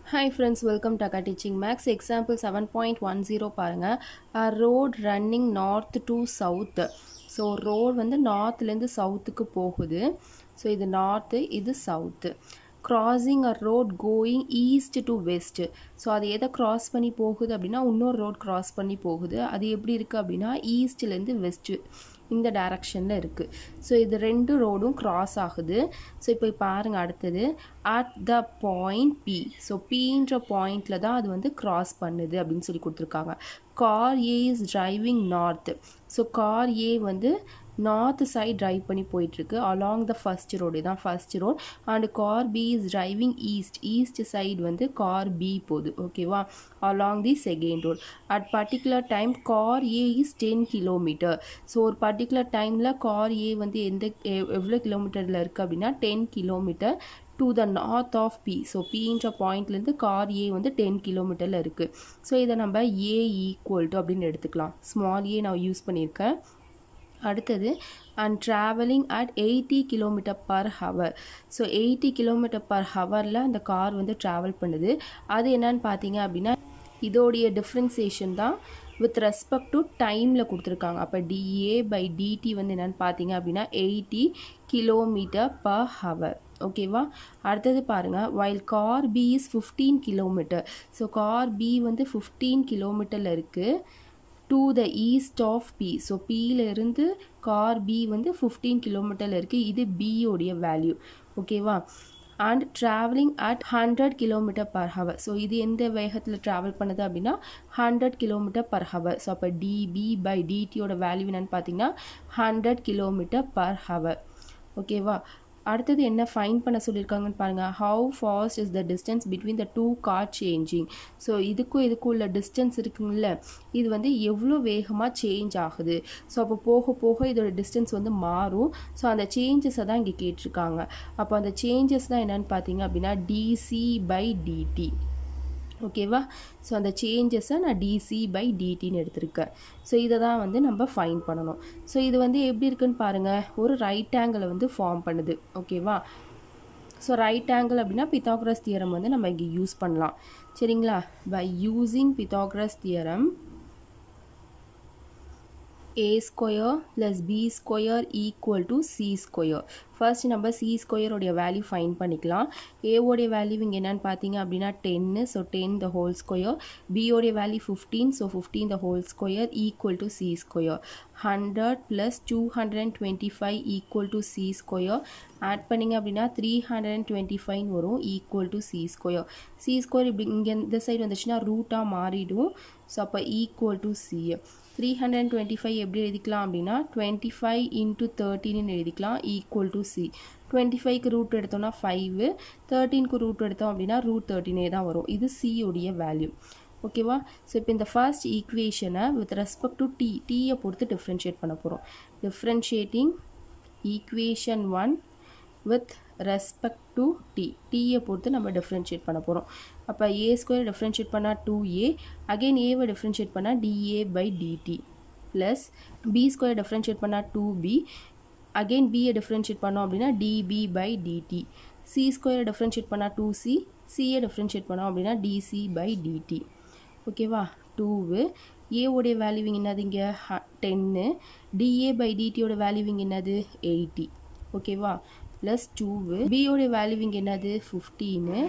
hi friends welcome to அக்கா teaching maths example seven point one zero பாருங்கள் a road running north to south so road வந்து நார்த்லேருந்து சவுத்துக்கு போகுது so இது நார்த்து இது south crossing a road going east to west so அது எதை கிராஸ் பண்ணி போகுது அப்படின்னா இன்னொரு ரோட் கிராஸ் பண்ணி போகுது அது எப்படி இருக்குது அப்படின்னா ஈஸ்ட்லேருந்து வெஸ்ட்டு இந்த டைரக்ஷனில் இருக்குது ஸோ இது ரெண்டு ரோடும் கிராஸ் ஆகுது ஸோ இப்போ பாருங்கள் அடுத்தது at the point P so பீன்ற பாயிண்டில் தான் அது வந்து கிராஸ் பண்ணுது அப்படின்னு சொல்லி கொடுத்துருக்காங்க car A is driving north so car A வந்து நார்த் சைட் டிரைவ் பண்ணி போயிட்டுருக்கு அலாங் த ஃபர்ஸ்ட் ரோடு தான் first road and car B is driving east east side வந்து கார் பி போகுது ஓகேவா along the second road at particular time car A is ten kilometre so ஒரு particular டைமில் car A வந்து எந்த எவ்வளோ கிலோமீட்டரில் இருக்குது அப்படின்னா ten kilometre to the north of P so பின்ற பாயிண்ட்லேருந்து கார் ஏ வந்து டென் கிலோமீட்டரில் இருக்குது ஸோ இதை நம்ம ஏ ஈக்குவல் டு அப்படின்னு எடுத்துக்கலாம் ஸ்மால் ஏ நான் யூஸ் பண்ணியிருக்கேன் அடுத்தது and travelling at eighty kilometre per hour so eighty kilometre per ஹவரில் அந்த கார் வந்து ட்ராவல் பண்ணுது அது என்னன்னு பார்த்தீங்க அப்படின்னா இதோடைய டிஃப்ரென்சியேஷன் தான் வித் ரெஸ்பெக்ட் டு டைமில் கொடுத்துருக்காங்க அப்போ டிஏ பை டிடி வந்து என்னென்னு பார்த்தீங்க அப்படின்னா எயிட்டி கிலோமீட்டர் பர் ஹவர் ஓகேவா அடுத்தது பாருங்கள் while car B is fifteen kilometre so car B வந்து ஃபிஃப்டீன் கிலோமீட்டரில் இருக்குது to the east of P so பியிலேருந்து கார் பி வந்து ஃபிஃப்டீன் கிலோமீட்டரில் இருக்குது இது பியோடைய வேல்யூ ஓகேவா and travelling at hundred kilometre per hour so இது எந்த வேகத்தில் ட்ராவல் பண்ணுது அப்படின்னா hundred kilometre per hour so அப்போ டிபி பை டிடியோட வேல்யூ என்னென்னு பார்த்தீங்கன்னா ஹண்ட்ரட் கிலோமீட்டர் பர் ஹவர் ஓகேவா அடுத்தது என்ன ஃபைன் பண்ண சொல்லியிருக்காங்கன்னு பாருங்கள் how fast is the distance between the two car changing so இதுக்கும் இதுக்கும் உள்ள டிஸ்டன்ஸ் இருக்குங்கள இது வந்து எவ்வளோ வேகமாக சேஞ்ச் ஆகுது ஸோ அப்போ போக போக இதோட டிஸ்டன்ஸ் வந்து மாறும் ஸோ அந்த சேஞ்சஸை தான் இங்கே கேட்டிருக்காங்க அப்போ அந்த சேஞ்சஸ் தான் என்னென்னு பார்த்தீங்க அப்படின்னா டிசி பை டிடி ஓகேவா ஸோ அந்த சேஞ்சஸை நான் டிசி பை டிடின்னு எடுத்திருக்கேன் ஸோ இதை தான் வந்து நம்ம ஃபைன் பண்ணணும் ஸோ இது வந்து எப்படி இருக்குன்னு பாருங்கள் ஒரு ரைட் ஆங்கிளை வந்து ஃபார்ம் பண்ணுது ஓகேவா ஸோ ரைட் ஆங்கிள் அப்படின்னா பித்தாக்ரஸ் தியரம் வந்து நம்ம இங்கே யூஸ் பண்ணலாம் சரிங்களா by using Pythagoras theorem a square plus b square equal to c square first நம்ம சி ஸ்கொயரோடைய வேல்யூ ஃபைன் பண்ணிக்கலாம் ஏவோடைய வேல்யூ இங்கே என்னென்னு பார்த்தீங்க அப்படின்னா டென்னு so ten the whole square பியோடைய value fifteen so fifteen the whole square equal to c square hundred plus two hundred and twenty five equal to c square add பண்ணிங்க அப்படின்னா three hundred and twenty five வரும் equal to c square c square இப்படி இங்கே இந்த side வந்துச்சுன்னா ரூட்டாக மாறிடும் so அப்போ equal to c three hundred and twenty five எப்படி எழுதிக்கலாம் அப்படின்னா டுவெண்ட்டி ஃபைவ் இன்ட்டு தேர்ட்டின்னு எழுதிக்கலாம் ஈக்குவல் டு சி டுவெண்ட்டி ஃபைவ்க்கு ரூட் எடுத்தோம்னா ஃபைவு தேர்ட்டீனுக்கு ரூட் எடுத்தோம் அப்படின்னா ரூட் தேர்ட்டினே தான் வரும் இது சியோடைய வேல்யூ ஓகேவா ஸோ இப்போ இந்த ஃபர்ஸ்ட் ஈக்குவேஷனை வித் ரெஸ்பெக்ட் டு டி டீயை பொறுத்து டிஃப்ரென்ஷியேட் பண்ண போகிறோம் differentiating equation one with respect to t டீயை பொறுத்து நம்ம டிஃப்ரென்ஷியேட் பண்ண போகிறோம் அப்போ ஏ ஸ்கொயர் டிஃப்ரென்ஷியேட் பண்ணால் டூ ஏ அகெயின் ஏவை டிஃப்ரென்ஷியேட் பண்ணால் da by dt plus b square differentiate பண்ணால் டூ பி அகெயின் பியை டிஃப்ரென்ஷியேட் பண்ணோம் அப்படின்னா டிபி பை டிடி சி ஸ்கொயரை டிஃப்ரென்ஷியேட் பண்ணால் டூ சி சியை டிஃப்ரென்ஷியேட் பண்ணோம் அப்படின்னா டிசி பை டிடி ஓகேவா டூவு ஏவோடைய வேல்யூவிங் என்னது இங்கே டென்னு டிஏ பை டிடியோட வேல்யூவிங் என்னது எயிட்டி ஓகேவா ப்ளஸ் டூவு பியோடைய வேல்யூவிங் என்னது ஃபிஃப்டீனு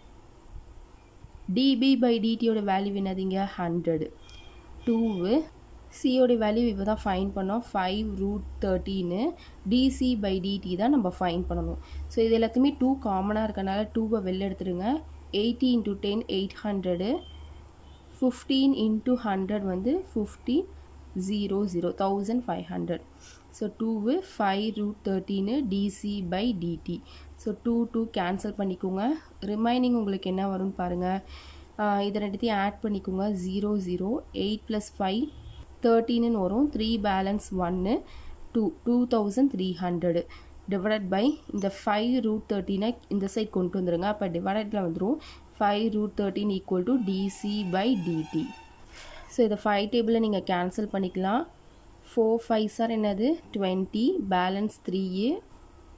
டிபி பை டிடியோட வேல்யூ என்னது இங்கே ஹண்ட்ரடு டூவு சியோட வேல்யூ இப்போ தான் ஃபைன் பண்ணோம் ஃபைவ் ரூட் தேர்ட்டின்னு டிசி பை டிடி தான் நம்ம ஃபைன் பண்ணணும் ஸோ இது எல்லாத்தையுமே டூ காமனாக இருக்கனால டூவை வெளில எடுத்துடுங்க eighty into ten eight hundred fifteen into hundred வந்து fifty zero zero thousand five hundred so two five root தேர்ட்டின்னு dc by dt so two two cancel பண்ணிக்கோங்க ரிமைனிங் உங்களுக்கு என்ன வரும்னு பாருங்கள் இதை ரெண்டுத்தையும் ஆட் பண்ணிக்கோங்க zero zero eight plus five தேர்ட்டீன்னு வரும் த்ரீ பேலன்ஸ் ஒன்று two two thousand three hundred divided by இந்த ஃபைவ் ரூட் தேர்ட்டினை இந்த சைட் கொண்டு வந்துடுங்க அப்போ டிவைடடில் வந்துடும் five root thirteen equal to dc by dt so இதை ஃபைவ் டேபிளில் நீங்கள் கேன்சல் பண்ணிக்கலாம் ஃபோர் ஃபைவ் சார் என்னது டுவெண்ட்டி பேலன்ஸ் த்ரீ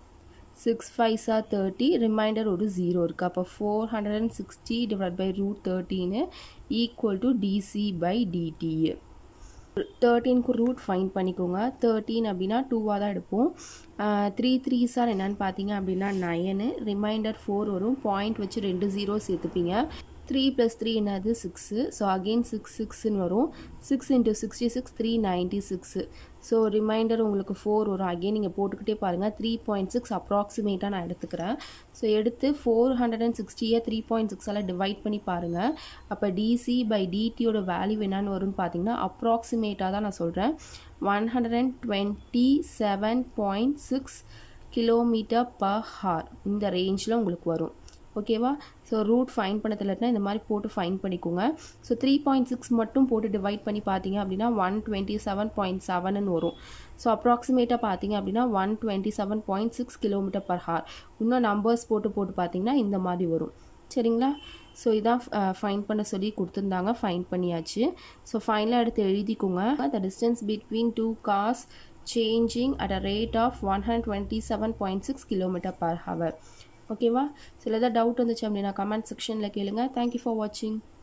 சிக்ஸ் ஃபைவ்ஸா தேர்ட்டி ரிமைண்டர் ஒரு ஜீரோ இருக்குது அப்போ four hundred and sixty divide by root தேர்ட்டின்னு equal to dc by dt தேர்ட்டீனுக்கு ரூட் ஃபைன் பண்ணிக்கோங்க தேர்ட்டீன் அப்படின்னா டூவாக தான் எடுப்போம் த்ரீ த்ரீ சார் என்னன்னு பார்த்தீங்க அப்படின்னா நயனு ரிமைண்டர் ஃபோர் வரும் பாயிண்ட் வச்சு ரெண்டு ஜீரோ சேர்த்துப்பீங்க த்ரீ ப்ளஸ் த்ரீ என்னது சிக்ஸு ஸோ அகெயின் சிக்ஸ் சிக்ஸ்ன்னு வரும் six into sixty six three ninety six so remainder உங்களுக்கு ஃபோர் வரும் அகெயின் நீங்கள் போட்டுக்கிட்டே பாருங்கள் த்ரீ பாயிண்ட் சிக்ஸ் அப்ராக்சிமேட்டாக நான் எடுத்துக்கிறேன் ஸோ எடுத்து ஃபோர் ஹண்ட்ரட் அண்ட் சிக்ஸ்டியை த்ரீ பாயிண்ட் சிக்ஸால் டிவைட் பண்ணி பாருங்கள் அப்போ டிசி பை டிடியோட வேல்யூ என்னன்னு வரும்னு பார்த்தீங்கன்னா அப்ராக்சிமேட்டாக தான் நான் சொல்கிறேன் one hundred and twenty seven point six kilometre per hour இந்த ரேஞ்சில் உங்களுக்கு வரும் ஓகேவா ஸோ ரூட் ஃபைன் பண்ண தெரியலனா இந்த மாதிரி போட்டு ஃபைன் பண்ணிக்கோங்க ஸோ த்ரீ பாயிண்ட் சிக்ஸ் மட்டும் போட்டு டிவைட் பண்ணி பார்த்தீங்க அப்படின்னா ஒன் டுவெண்ட்டி செவன் பாயிண்ட் செவன்னு வரும் ஸோ அப்ராக்சிமேட்டாக பார்த்தீங்க அப்படின்னா one twenty seven point six kilometre per hour இன்னும் நம்பர்ஸ் போட்டு போட்டு பார்த்தீங்கன்னா இந்த மாதிரி வரும் சரிங்களா ஸோ இதான் ஃபைன் பண்ண சொல்லி கொடுத்துருந்தாங்க ஃபைன் பண்ணியாச்சு ஸோ ஃபைனலாக எடுத்து எழுதிக்கோங்க the distance between two cars changing at a rate of one hundred twenty seven point six kilometre per hour ஓகேவா சில ஏதாவது டவுட் வந்துச்சு அப்படின்னா கமெண்ட் செக்ஷனில் கேளுங்க தேங்க்யூ ஃபார் வாட்சிங்